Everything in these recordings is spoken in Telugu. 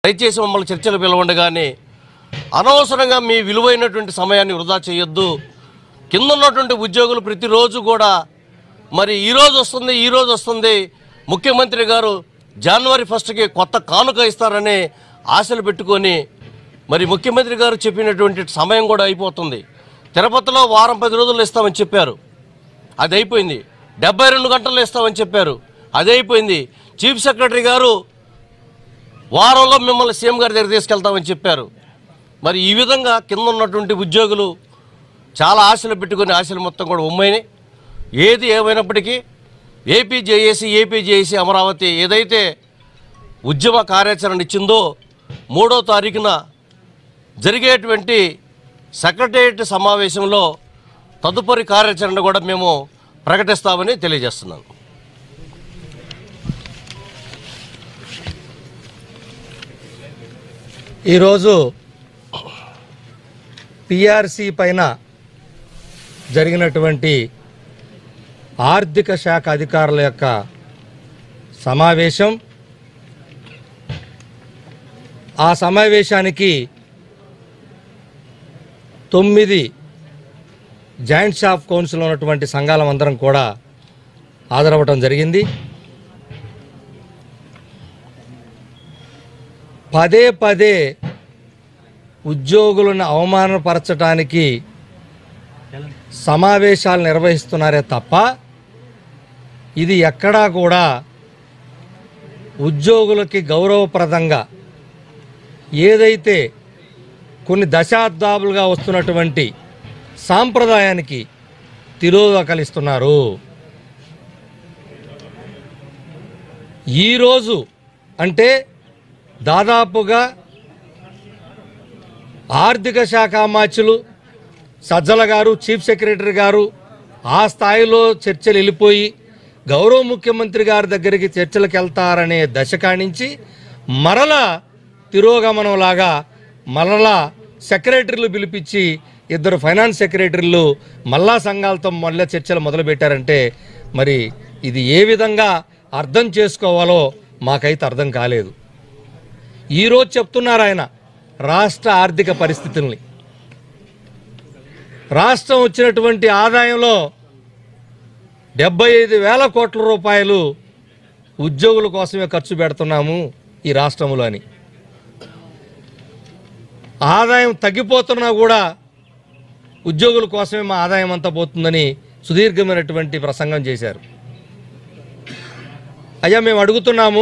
దయచేసి మమ్మల్ని చర్చలు పిలవండి కానీ అనవసరంగా మీ విలువైనటువంటి సమయాన్ని వృధా చేయొద్దు కింద ఉన్నటువంటి ఉద్యోగులు ప్రతిరోజు కూడా మరి ఈ రోజు వస్తుంది ఈ రోజు వస్తుంది ముఖ్యమంత్రి గారు జనవరి ఫస్ట్కి కొత్త కానుక ఇస్తారని ఆశలు పెట్టుకొని మరి ముఖ్యమంత్రి గారు చెప్పినటువంటి సమయం కూడా అయిపోతుంది తిరుపతిలో వారం పది రోజులు ఇస్తామని చెప్పారు అది అయిపోయింది డెబ్బై రెండు గంటలు ఇస్తామని చెప్పారు అది అయిపోయింది చీఫ్ సెక్రటరీ గారు వారంలో మిమ్మల్ని సీఎం గారి దగ్గర తీసుకెళ్తామని చెప్పారు మరి ఈ విధంగా కింద ఉన్నటువంటి ఉద్యోగులు చాలా ఆశలు పెట్టుకుని ఆశలు మొత్తం కూడా ఉమ్మైనాయి ఏది ఏమైనప్పటికీ AP JAC AP JAC Amaravati ఏదైతే ఉద్యమ కార్యాచరణ ఇచ్చిందో మూడో తారీఖున జరిగేటువంటి సెక్రటేరియట్ సమావేశంలో తదుపరి కార్యాచరణ కూడా మేము ప్రకటిస్తామని తెలియజేస్తున్నాను ఈరోజు పిఆర్సి పైన జరిగినటువంటి ఆర్థిక శాఖ అధికారుల యొక్క సమావేశం ఆ సమావేశానికి తొమ్మిది జాయింట్ షాప్ కౌన్సిల్ ఉన్నటువంటి సంఘాలం అందరం కూడా హాజరవ్వటం జరిగింది పదే పదే ఉద్యోగులను అవమానపరచడానికి సమావేశాలు నిర్వహిస్తున్నారే తప్ప ఇది ఎక్కడా కూడా ఉద్యోగులకి గౌరవప్రదంగా ఏదైతే కొన్ని దశాబ్దాలుగా వస్తున్నటువంటి సాంప్రదాయానికి తిరోధకలిస్తున్నారు ఈరోజు అంటే దాదాపుగా ఆర్థిక శాఖ అమాత్యులు సజ్జల గారు చీఫ్ సెక్రటరీ గారు ఆ స్థాయిలో చర్చలు వెళ్ళిపోయి గౌరవ ముఖ్యమంత్రి గారి దగ్గరికి చర్చలకు వెళ్తారనే దశ కానించి మరలా తిరోగమనం లాగా మరలా సెక్రటరీలు పిలిపించి ఇద్దరు ఫైనాన్స్ సెక్రటరీలు మళ్ళా సంఘాలతో మళ్ళీ చర్చలు మొదలుపెట్టారంటే మరి ఇది ఏ విధంగా అర్థం చేసుకోవాలో మాకైతే అర్థం కాలేదు ఈరోజు చెప్తున్నారు ఆయన రాష్ట్ర ఆర్థిక పరిస్థితుల్ని రాష్ట్రం వచ్చినటువంటి ఆదాయంలో డెబ్బై ఐదు వేల కోట్ల రూపాయలు ఉద్యోగుల కోసమే ఖర్చు పెడుతున్నాము ఈ రాష్ట్రంలో అని ఆదాయం తగ్గిపోతున్నా కూడా ఉద్యోగుల కోసమే మా ఆదాయం అంతా పోతుందని సుదీర్ఘమైనటువంటి ప్రసంగం చేశారు అయ్యా మేము అడుగుతున్నాము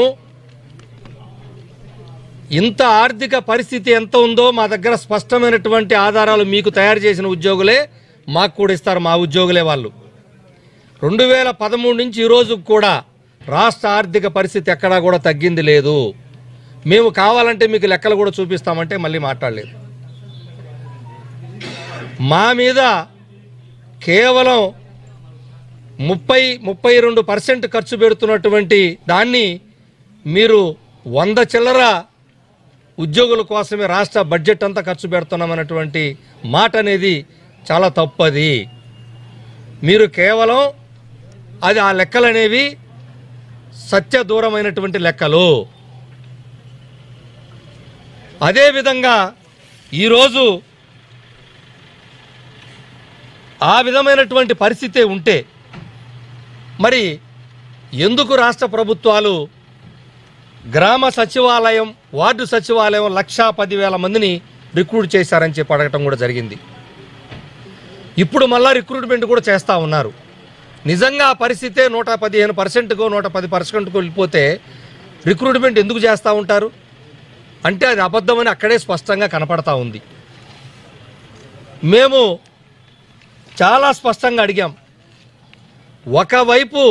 ఇంత ఆర్థిక పరిస్థితి ఎంత ఉందో మా దగ్గర స్పష్టమైనటువంటి ఆధారాలు మీకు తయారు చేసిన ఉద్యోగులే మాకు కూడా ఇస్తారు మా ఉద్యోగులే వాళ్ళు రెండు వేల పదమూడు నుంచి ఈ రోజు కూడా రాష్ట్ర ఆర్థిక పరిస్థితి ఎక్కడా కూడా తగ్గింది లేదు మేము కావాలంటే మీకు లెక్కలు కూడా చూపిస్తామంటే మళ్ళీ మాట్లాడలేదు మా మీద కేవలం ముప్పై ముప్పై రెండు పర్సెంట్ ఖర్చు పెడుతున్నటువంటి దాన్ని మీరు వంద చిల్లర ఉద్యోగుల కోసమే రాష్ట్ర బడ్జెట్ అంతా ఖర్చు పెడుతున్నామన్నటువంటి మాట అనేది చాలా తప్పది మీరు కేవలం అది ఆ లెక్కలు అనేవి సత్య దూరమైనటువంటి లెక్కలు అదేవిధంగా ఈరోజు ఆ విధమైనటువంటి పరిస్థితే ఉంటే మరి ఎందుకు రాష్ట్ర ప్రభుత్వాలు గ్రామ సచివాలయం వార్డు సచివాలయం లక్షా పదివేల మందిని రిక్రూట్ చేశారని చెప్పి అడగటం కూడా జరిగింది ఇప్పుడు మళ్ళా రిక్రూట్మెంట్ కూడా చేస్తూ ఉన్నారు నిజంగా ఆ పరిస్థితే నూట పదిహేను పర్సెంట్కో నూట పది పర్సెంట్కో వెళ్ళిపోతే రిక్రూట్మెంట్ ఎందుకు చేస్తూ ఉంటారు అంటే అది అబద్ధమని అక్కడే స్పష్టంగా కనపడతా ఉంది మేము చాలా స్పష్టంగా అడిగాం ఒకవైపు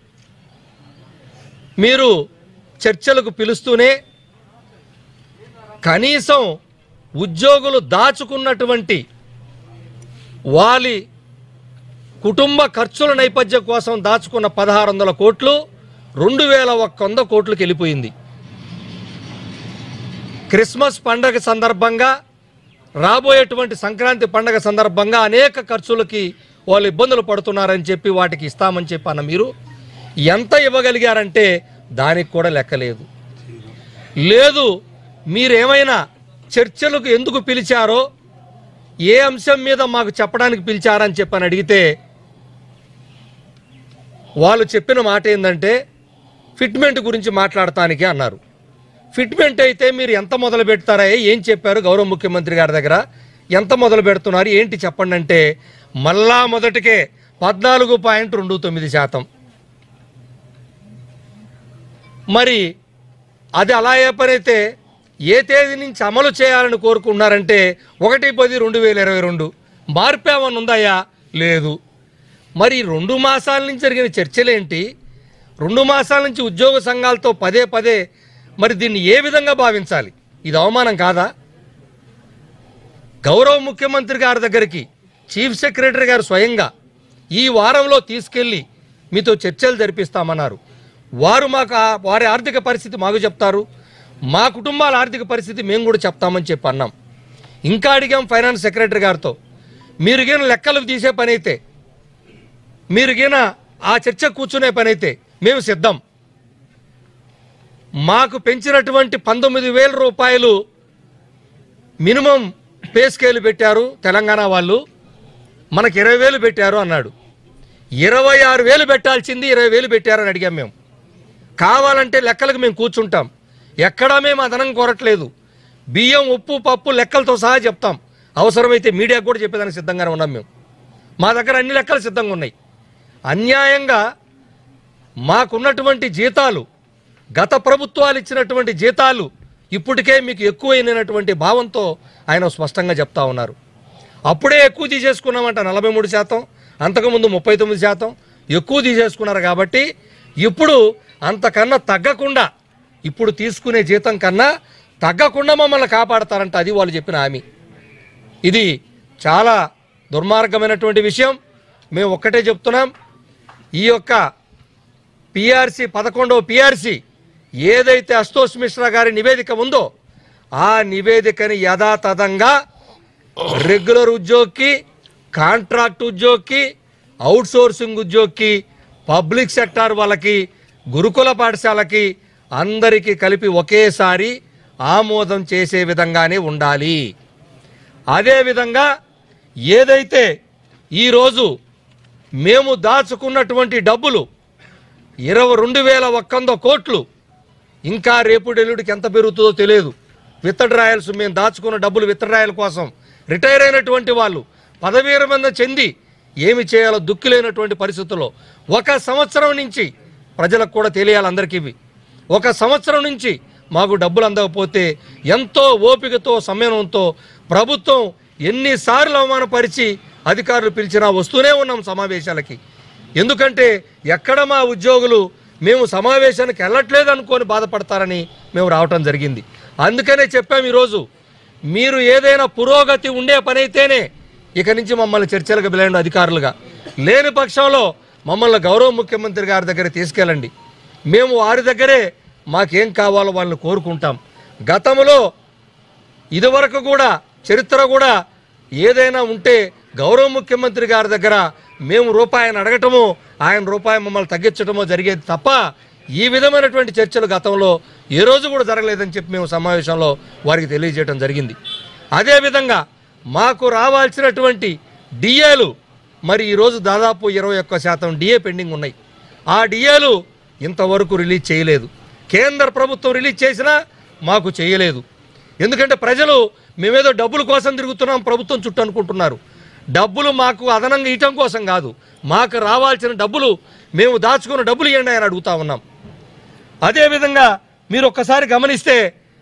మీరు చర్చలకు పిలుస్తూనే కనీసం ఉద్యోగులు దాచుకున్నటువంటి వాలి కుటుంబ ఖర్చుల నేపథ్యం కోసం దాచుకున్న పదహారు వందల కోట్లు రెండు వేల ఒక్క వంద కోట్లకు వెళ్ళిపోయింది క్రిస్మస్ పండగ సందర్భంగా రాబోయేటువంటి సంక్రాంతి పండగ సందర్భంగా అనేక ఖర్చులకి వాళ్ళు ఇబ్బందులు పడుతున్నారని చెప్పి వాటికి ఇస్తామని చెప్పి అన్న మీరు ఎంత ఇవ్వగలిగారంటే దానికి కూడా లెక్కలేదు లేదు మీరేమైనా చర్చలకు ఎందుకు పిలిచారో ఏ అంశం మీద మాకు చెప్పడానికి పిలిచారని చెప్పని అడిగితే వాళ్ళు చెప్పిన మాట ఏంటంటే ఫిట్మెంట్ గురించి మాట్లాడటానికి అన్నారు ఫిట్మెంట్ అయితే మీరు ఎంత మొదలు పెడతారా ఏం చెప్పారు గౌరవ ముఖ్యమంత్రి గారి దగ్గర ఎంత మొదలు పెడుతున్నారు ఏంటి చెప్పండి అంటే మళ్ళా మొదటికే పద్నాలుగు పాయింట్ రెండు తొమ్మిది శాతం మరి అది అలా ఏ పని అయితే ఏ తేదీ నుంచి అమలు చేయాలని కోరుకున్నారంటే ఒకటి పది రెండు వేల ఇరవై రెండు మార్పు ఏమన్నా ఉందాయా లేదు మరి రెండు మాసాల నుంచి జరిగిన చర్చలేంటి రెండు మాసాల నుంచి ఉద్యోగ సంఘాలతో పదే పదే మరి దీన్ని ఏ విధంగా భావించాలి ఇది అవమానం కాదా గౌరవ ముఖ్యమంత్రి గారి దగ్గరికి చీఫ్ సెక్రటరీ గారు స్వయంగా ఈ వారంలో తీసుకెళ్ళి మీతో చర్చలు జరిపిస్తామన్నారు వారు మాకు ఆ- వారి ఆర్థిక పరిస్థితి మాకు చెప్తారు మా కుటుంబాల ఆర్థిక పరిస్థితి మేము కూడా చెప్తామని చెప్పి అన్నాం ఇంకా అడిగాం ఫైనాన్స్ సెక్రటరీ గారితో మీరు గిన లెక్కలు తీసే పని అయితే మీరు గిన ఆ చర్చ కూర్చునే పని అయితే మేము సిద్ధం మాకు పెంచినటువంటి పంతొమ్మిది వేల రూపాయలు మినిమం పే స్కేల్ పెట్టారు తెలంగాణ వాళ్ళు మనకి ఇరవై వేలు పెట్టారు అన్నాడు ఇరవై ఆరు వేలు పెట్టాల్సింది ఇరవై వేలు పెట్టారని అడిగాం మేము కావాలంటే లెక్కలకు మేము కూర్చుంటాం ఎక్కడా మేము అదనం కోరట్లేదు బియ్యం ఉప్పు పప్పు లెక్కలతో సహా చెప్తాం అవసరమైతే మీడియాకు కూడా చెప్పేదానికి సిద్ధంగానే ఉన్నాం మేము మా దగ్గర అన్ని లెక్కలు సిద్ధంగా ఉన్నాయి అన్యాయంగా మాకున్నటువంటి జీతాలు గత ప్రభుత్వాలు ఇచ్చినటువంటి జీతాలు ఇప్పటికే మీకు ఎక్కువైనటువంటి భావంతో ఆయన స్పష్టంగా చెప్తా ఉన్నారు అప్పుడే ఎక్కువ తీసేసుకున్నామంట నలభై మూడు శాతం అంతకుముందు ముప్పై తొమ్మిది శాతం ఎక్కువ తీసేసుకున్నారు కాబట్టి ఇప్పుడు అంతకన్నా తగ్గకుండా ఇప్పుడు తీసుకునే జీతం కన్నా తగ్గకుండా మమ్మల్ని కాపాడతారంట అది వాళ్ళు చెప్పిన హామీ ఇది చాలా దుర్మార్గమైనటువంటి విషయం మేము ఒక్కటే చెప్తున్నాం ఈ యొక్క పిఆర్సి పదకొండవ పిఆర్సి ఏదైతే అస్తోష్ మిశ్రా గారి నివేదిక ఉందో ఆ నివేదికని యథాతథంగా రెగ్యులర్ ఉద్యోగికి కాంట్రాక్ట్ ఉద్యోగికి అవుట్సోర్సింగ్ ఉద్యోగికి పబ్లిక్ సెక్టార్ వాళ్ళకి గురుకుల పాఠశాలకి అందరికీ కలిపి ఒకేసారి ఆమోదం చేసే విధంగానే ఉండాలి అదేవిధంగా ఏదైతే ఈరోజు మేము దాచుకున్నటువంటి డబ్బులు ఇరవై రెండు వేల ఒక్క వంద కోట్లు ఇంకా రేపు ఎల్లుడికి ఎంత పెరుగుతుందో తెలియదు విత్తడ్రాయల్స్ మేము దాచుకున్న డబ్బులు విత్తడ్రాయల కోసం రిటైర్ అయినటువంటి వాళ్ళు పదవీ విరమణ చెంది ఏమి చేయాలో దుక్కిలేనటువంటి పరిస్థితుల్లో ఒక సంవత్సరం నుంచి ప్రజలకు కూడా తెలియాలి అందరికీ ఇవి ఒక సంవత్సరం నుంచి మాకు డబ్బులు అందకపోతే ఎంతో ఓపికతో సంయమనంతో ప్రభుత్వం ఎన్నిసార్లు అవమానపరిచి అధికారులు పిలిచినా వస్తూనే ఉన్నాం సమావేశాలకి ఎందుకంటే ఎక్కడ మా ఉద్యోగులు మేము సమావేశానికి వెళ్ళట్లేదు అనుకొని బాధపడతారని మేము రావటం జరిగింది అందుకనే చెప్పాము ఈరోజు మీరు ఏదైనా పురోగతి ఉండే పని అయితేనే ఇక నుంచి మమ్మల్ని చర్చలకు పిలండి అధికారులుగా లేని పక్షంలో మమ్మల్ని గౌరవ ముఖ్యమంత్రి గారి దగ్గర తీసుకెళ్ళండి మేము వారి దగ్గరే మాకేం కావాలో వాళ్ళని కోరుకుంటాం గతంలో ఇదివరకు కూడా చరిత్ర కూడా ఏదైనా ఉంటే గౌరవ ముఖ్యమంత్రి గారి దగ్గర మేము రూపాయిని అడగటము ఆయన రూపాయి మమ్మల్ని తగ్గించడమో జరిగేది తప్ప ఈ విధమైనటువంటి చర్చలు గతంలో ఏ రోజు కూడా జరగలేదని చెప్పి మేము సమావేశంలో వారికి తెలియజేయడం జరిగింది అదేవిధంగా మాకు రావాల్సినటువంటి డిఏలు మరి ఈరోజు దాదాపు ఇరవై ఒక్క శాతం డిఏ పెండింగ్ ఉన్నాయి ఆ డిఏలు ఇంతవరకు రిలీజ్ చేయలేదు కేంద్ర ప్రభుత్వం రిలీజ్ చేసినా మాకు చేయలేదు ఎందుకంటే ప్రజలు మేమేదో డబ్బుల కోసం తిరుగుతున్నాం ప్రభుత్వం చుట్టూ అనుకుంటున్నారు డబ్బులు మాకు అదనంగా ఇవ్వటం కోసం కాదు మాకు రావాల్సిన డబ్బులు మేము దాచుకున్న డబ్బులు ఇవ్వండి అని అడుగుతా ఉన్నాం అదేవిధంగా మీరు ఒక్కసారి గమనిస్తే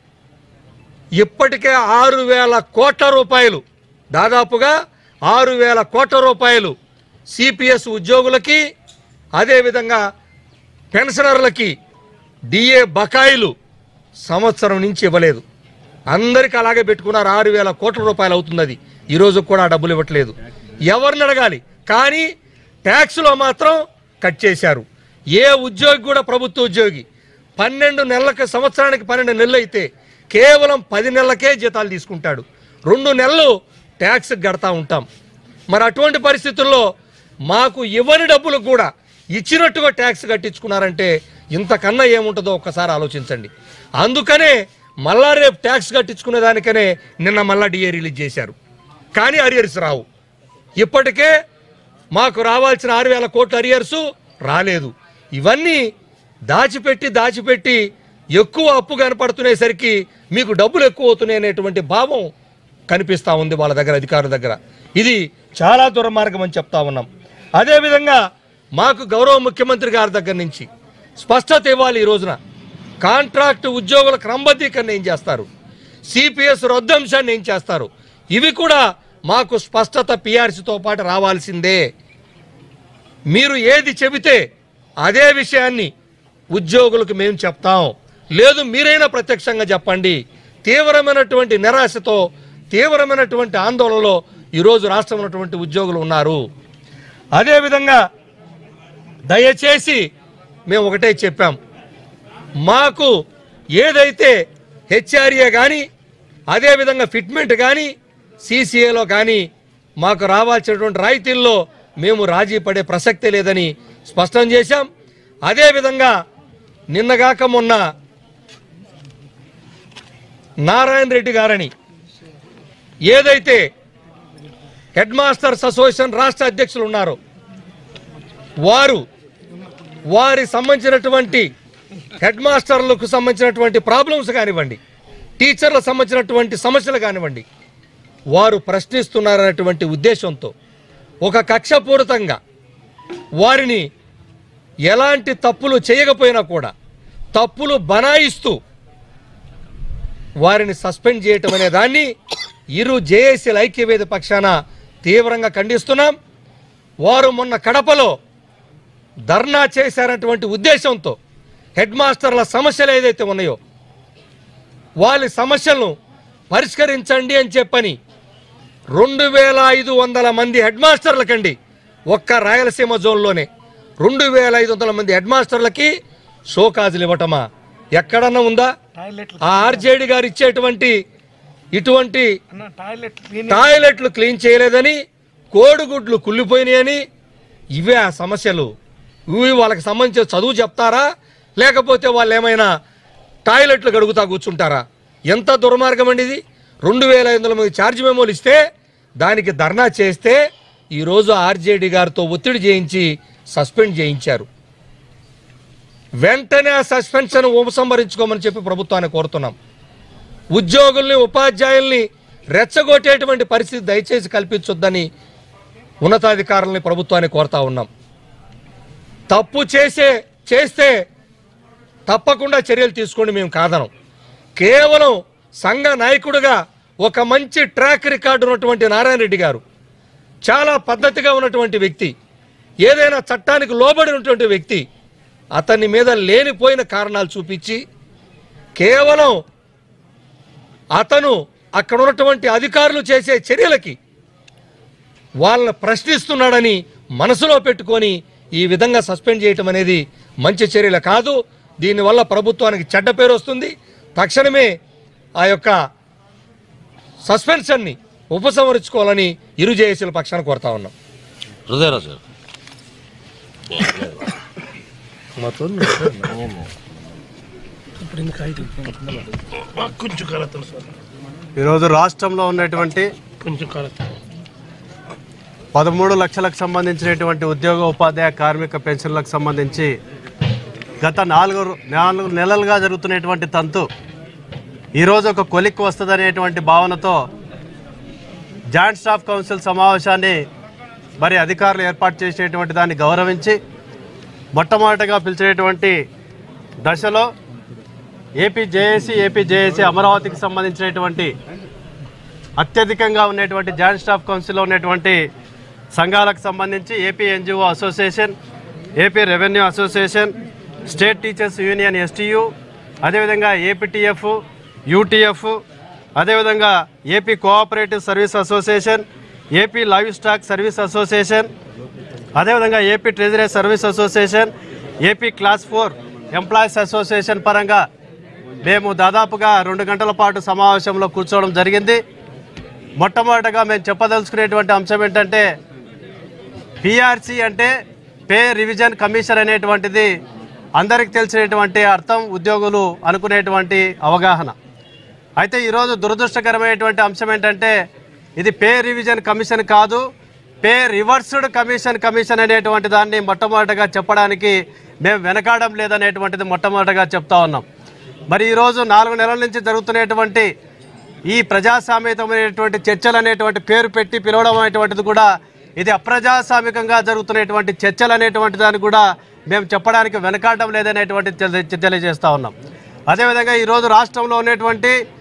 ఇప్పటికే ఆరు వేల కోట్ల రూపాయలు దాదాపుగా ఆరు వేల కోట్ల రూపాయలు సిపిఎస్ ఉద్యోగులకి అదేవిధంగా పెన్షనర్లకి డిఏ బకాయిలు సంవత్సరం నుంచి ఇవ్వలేదు అందరికి అలాగే పెట్టుకున్నారు ఆరు వేల కోట్ల రూపాయలు అవుతుంది అది ఈరోజు కూడా ఆ డబ్బులు ఇవ్వట్లేదు ఎవరిని అడగాలి కానీ ట్యాక్స్లో మాత్రం కట్ చేశారు ఏ ఉద్యోగి కూడా ప్రభుత్వ ఉద్యోగి పన్నెండు నెలలకు సంవత్సరానికి పన్నెండు నెలలు అయితే కేవలం పది నెలలకే జీతాలు తీసుకుంటాడు రెండు నెలలు ట్యాక్స్ కడతా ఉంటాం మరి అటువంటి పరిస్థితుల్లో మాకు ఇవ్వని డబ్బులు కూడా ఇచ్చినట్టుగా ట్యాక్స్ కట్టించుకున్నారంటే ఇంతకన్నా ఏముంటుందో ఒక్కసారి ఆలోచించండి అందుకనే మళ్ళా రేపు ట్యాక్స్ కట్టించుకునే దానికనే నిన్న మళ్ళా డిఏ రిలీజ్ చేశారు కానీ అరియర్స్ రావు ఇప్పటికే మాకు రావాల్సిన ఆరు వేల కోట్ల అరియర్స్ రాలేదు ఇవన్నీ దాచిపెట్టి దాచిపెట్టి ఎక్కువ అప్పు కనపడుతునేసరికి మీకు డబ్బులు ఎక్కువ అవుతున్నాయి అనేటువంటి భావం కనిపిస్తూ ఉంది వాళ్ళ దగ్గర అధికారుల దగ్గర ఇది చాలా దుర్మార్గం అని చెప్తా ఉన్నాం అదేవిధంగా మాకు గౌరవ ముఖ్యమంత్రి గారి దగ్గర నుంచి స్పష్టత ఇవ్వాలి ఈ రోజున కాంట్రాక్ట్ ఉద్యోగుల క్రమబద్ధీకరణ ఏం చేస్తారు సిపిఎస్ రద్దు అంశాన్ని ఏం చేస్తారు ఇవి కూడా మాకు స్పష్టత పిఆర్సీతో పాటు రావాల్సిందే మీరు ఏది చెబితే అదే విషయాన్ని ఉద్యోగులకు మేము చెప్తాం లేదు మీరైనా ప్రత్యక్షంగా చెప్పండి తీవ్రమైనటువంటి నిరాశతో తీవ్రమైనటువంటి ఆందోళనలో ఈరోజు రాష్ట్రంలో ఉన్నటువంటి ఉద్యోగులు ఉన్నారు అదేవిధంగా దయచేసి మేము ఒకటే చెప్పాం మాకు ఏదైతే హెచ్ఆర్ఏ కానీ అదేవిధంగా ఫిట్మెంట్ కానీ సీసీఏలో కానీ మాకు రావాల్సినటువంటి రాయితీల్లో మేము రాజీ పడే ప్రసక్తే లేదని స్పష్టం చేశాం అదేవిధంగా నిన్నగాక మొన్న నారాయణ రెడ్డి గారని ఏదైతే హెడ్ మాస్టర్స్ అసోసియేషన్ రాష్ట్ర అధ్యక్షులు ఉన్నారో వారు వారి సంబంధించినటువంటి హెడ్ మాస్టర్లకు సంబంధించినటువంటి ప్రాబ్లమ్స్ కానివ్వండి టీచర్లకు సంబంధించినటువంటి సమస్యలు కానివ్వండి వారు ప్రశ్నిస్తున్నారనేటువంటి ఉద్దేశంతో ఒక కక్షపూరితంగా వారిని ఎలాంటి తప్పులు చేయకపోయినా కూడా తప్పులు బనాయిస్తూ వారిని సస్పెండ్ చేయటం అనే దాన్ని ఇరు జేఏసీల ఐక్యవేద పక్షాన తీవ్రంగా ఖండిస్తున్నాం వారు మొన్న కడపలో ధర్నా చేశారన్నటువంటి ఉద్దేశంతో హెడ్ మాస్టర్ల సమస్యలు ఏదైతే ఉన్నాయో వాళ్ళ సమస్యలను పరిష్కరించండి అని చెప్పని రెండు వేల ఐదు వందల మంది హెడ్ మాస్టర్లకండి ఒక్క రాయలసీమ జోన్లోనే రెండు వేల ఐదు వందల మంది హెడ్ మాస్టర్లకి షోకాజులు ఇవ్వటమా ఎక్కడన్నా ఉందా ఆ ఆర్జేడి గారు ఇచ్చేటువంటి ఇటువంటి టాయిలెట్లు క్లీన్ చేయలేదని కోడిగుడ్లు కుళ్ళిపోయినాయని ఇవే ఆ సమస్యలు ఇవి వాళ్ళకి సంబంధించిన చదువు చెప్తారా లేకపోతే వాళ్ళు ఏమైనా టాయిలెట్లు గడుగుతా కూర్చుంటారా ఎంత దుర్మార్గం అండి ఇది రెండు వేల ఐదు వందల మంది ఛార్జ్ మెమోలు ఇస్తే దానికి ధర్నా చేస్తే ఈరోజు ఆర్జేడీ గారితో ఒత్తిడి చేయించి సస్పెండ్ చేయించారు వెంటనే ఆ సస్పెన్షన్ ఉపసంహరించుకోమని చెప్పి ప్రభుత్వాన్ని కోరుతున్నాం ఉద్యోగుల్ని ఉపాధ్యాయుల్ని రెచ్చగొట్టేటువంటి పరిస్థితి దయచేసి కల్పించొద్దని ఉన్నతాధికారుల్ని ప్రభుత్వాన్ని కోరుతా ఉన్నాం తప్పు చేసే చేస్తే తప్పకుండా చర్యలు తీసుకోండి మేము కాదనం కేవలం సంఘ నాయకుడిగా ఒక మంచి ట్రాక్ రికార్డు ఉన్నటువంటి నారాయణ రెడ్డి గారు చాలా పద్ధతిగా ఉన్నటువంటి వ్యక్తి ఏదైనా చట్టానికి లోబడి ఉన్నటువంటి వ్యక్తి అతని మీద లేనిపోయిన కారణాలు చూపించి కేవలం అతను అక్కడ ఉన్నటువంటి అధికారులు చేసే చర్యలకి వాళ్ళని ప్రశ్నిస్తున్నాడని మనసులో పెట్టుకొని ఈ విధంగా సస్పెండ్ చేయటం అనేది మంచి చర్యలు కాదు దీనివల్ల ప్రభుత్వానికి చెడ్డ పేరు వస్తుంది తక్షణమే ఆ యొక్క సస్పెన్షన్ని ఉపసంహరించుకోవాలని ఇరు జేఏసీల పక్షాన కోరుతా ఉన్నాం హృదయరాజు గారు కొంచెం కలతాను సార్ ఈరోజు రాష్ట్రంలో ఉన్నటువంటి కొంచెం కలతాను పదమూడు లక్షలకు సంబంధించినటువంటి ఉద్యోగ ఉపాధ్యాయ కార్మిక పెన్షన్లకు సంబంధించి గత నాలుగు రో- నాలుగు నెలలుగా జరుగుతున్నటువంటి తంతు ఈరోజు ఒక కొలిక్కి వస్తుందనేటువంటి భావనతో జాయింట్ స్టాఫ్ కౌన్సిల్ సమావేశాన్ని మరి అధికారులు ఏర్పాటు చేసేటువంటి దాన్ని గౌరవించి మొట్టమొదటిగా పిలిచేటువంటి దశలో ఏపీ జేఏసీ ఏపీ జేఏసీ అమరావతికి సంబంధించినటువంటి అత్యధికంగా ఉన్నటువంటి జాయింట్ స్టాఫ్ కౌన్సిల్లో ఉన్నటువంటి సంఘాలకు సంబంధించి AP NGO association AP revenue association state teachers union STU అదేవిధంగా ఏపీటీఎఫ్ యూటీఎఫ్ అదేవిధంగా AP cooperative service association AP livestock service association అదేవిధంగా AP treasury service association AP class four employees association పరంగా మేము దాదాపుగా రెండు గంటల పాటు సమావేశంలో కూర్చోవడం జరిగింది మొట్టమొదటగా మేము చెప్పదలుచుకునేటువంటి అంశం ఏంటంటే పిఆర్సీ అంటే పే రివిజన్ కమిషన్ అనేటువంటిది అందరికి తెలిసినటువంటి అర్థం ఉద్యోగులు అనుకునేటువంటి అవగాహన అయితే ఈరోజు దురదృష్టకరమైనటువంటి అంశం ఏంటంటే ఇది పే రివిజన్ కమిషన్ కాదు పే రివర్స్డ్ కమిషన్ కమిషన్ అనేటువంటి దాన్ని మొట్టమొదటిగా చెప్పడానికి మేము వెనకాడడం లేదనేటువంటిది మొట్టమొదటిగా చెప్తా ఉన్నాం మరి ఈరోజు నాలుగు నెలల నుంచి జరుగుతున్నటువంటి ఈ ప్రజాస్వామ్యతమైనటువంటి చర్చలు అనేటువంటి పేరు పెట్టి పిలవడం అనేటువంటిది కూడా ఇది అప్రజాస్వామికంగా జరుగుతున్నటువంటి చర్చలు అనేటువంటి దాన్ని కూడా మేము చెప్పడానికి వెనకాడడం లేదనేటువంటి తెలి- తెలియజేస్తా ఉన్నాం అదేవిధంగా ఈరోజు రాష్ట్రంలో ఉన్నటువంటి